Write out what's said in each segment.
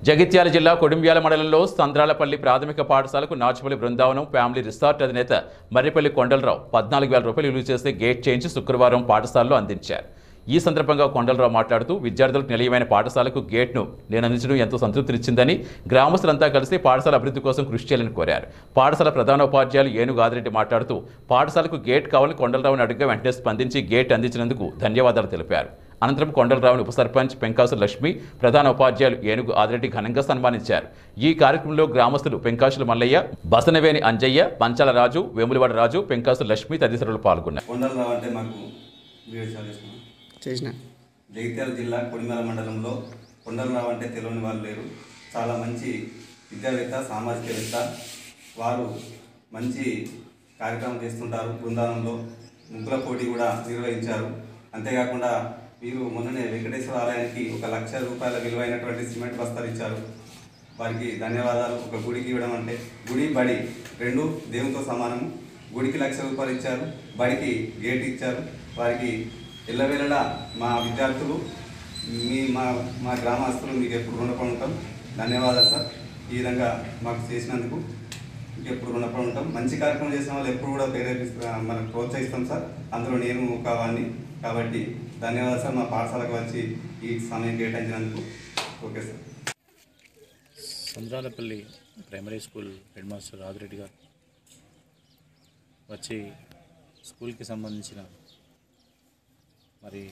జగిత్యాల జిల్లా కొడింబ్యాల మండలంలో సంద్రాలపల్లి ప్రాథమిక పాఠశాలకు నాచుపల్లి బృందావనం ఫ్యామిలీ రిసార్ట్ అధినేత మర్రిపల్లి కొండలరావు పద్నాలుగు వేల రూపాయలు విలువ చేసే గేట్ చేయించి శుక్రవారం పాఠశాలలో అందించారు ఈ సందర్భంగా కొండలరావు మాట్లాడుతూ విద్యార్థులకు నిలయమైన పాఠశాలకు గేట్ను నేను అందించడం ఎంతో సంతృప్తినిచ్చిందని గ్రామస్తులంతా కలిసి పాఠశాల అభివృద్ధి కోసం కృషి చేయాలని కోరారు పాఠశాల ప్రధానోపాధ్యాయులు ఏనుగు ఆదిరెడ్డి మాట్లాడుతూ పాఠశాలకు గేట్ కావాలని కొండలరావుని అడిగా వెంటనే స్పందించి గేట్ అందించినందుకు ధన్యవాదాలు తెలిపారు అనంతరం కొండలరావుని ఉప సర్పంచ్ పెంకాసు లక్ష్మి ప్రధాన ఉపాధ్యాయులు ఏనుగు ఆదిరెడ్డి ఘనంగా సన్మానించారు ఈ కార్యక్రమంలో గ్రామస్తులు పెంకాసుల మల్లయ్య బసనవేని అంజయ్య పంచాల రాజు వేములవాడ రాజు పెంకాసు లక్ష్మి తదితరులు పాల్గొన్నారు కొండలరావు అంటే మాకు వీడియో చాలా ఇష్టం చేసిన జగిత్యాల జిల్లా కొడిమేల మండలంలో కొండలరావు అంటే తెలియని వాళ్ళు లేరు చాలా మంచి విద్యావేత్త సామాజికవేత్త వారు మంచి కార్యక్రమం చేస్తుంటారు బృందావనంలో ముగ్గుల పోటీ కూడా నిర్వహించారు అంతేకాకుండా వీరు మొన్ననే వెంకటేశ్వర ఆలయానికి ఒక లక్ష రూపాయల విలువైనటువంటి సిమెంట్ బస్తాలు ఇచ్చారు వారికి ధన్యవాదాలు ఒక గుడికి ఇవ్వడం అంటే గుడి బడి రెండు దేవునితో సమానము గుడికి లక్ష రూపాయలు ఇచ్చారు బడికి గేట్ ఇచ్చారు వారికి ఎల్లవేళలా మా విద్యార్థులు మీ మా మా గ్రామస్తులు మీకు ఎప్పుడు రుణపడి ఉంటాం ధన్యవాదాలు సార్ ఈ విధంగా మాకు చేసినందుకు ఎప్పుడు రుణపడి ఉంటాం మంచి కార్యక్రమం చేసిన వాళ్ళు ఎప్పుడు కూడా ప్రేరేపిస్తా మనకు ప్రోత్సహిస్తాం సార్ అందులో నేను ఒక వాడిని కాబట్టి ధన్యవాదాలు సార్ మా పాఠశాలకు వచ్చి ఈ సమయం కేటాయించినందుకు okay sir Sandralapalli primary school headmaster Adireddy garu వచ్చి స్కూల్కి సంబంధించిన మరి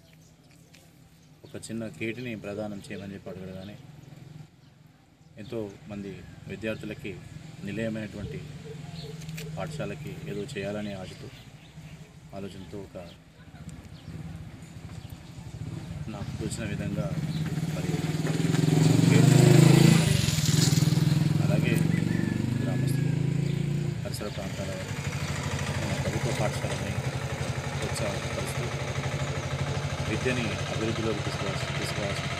ఒక చిన్న కేటుని ప్రదానం చేయమని చెప్పి అడగడగానే ఎంతో మంది విద్యార్థులకి నిలయమైనటువంటి పాఠశాలకి ఏదో చేయాలనే ఆశతో ఆలోచనతో ఒక నాకు తోచిన విధంగా మరి గేట్ అలాగే గ్రామస్తులు పరిసర ప్రాంతాల వారు మన ప్రభుత్వ పాఠశాలని ప్రోత్సాహపరుస్తూ విద్యని అభివృద్ధిలోకి తీసుకురావాల్సి తీసుకురావాల్సిన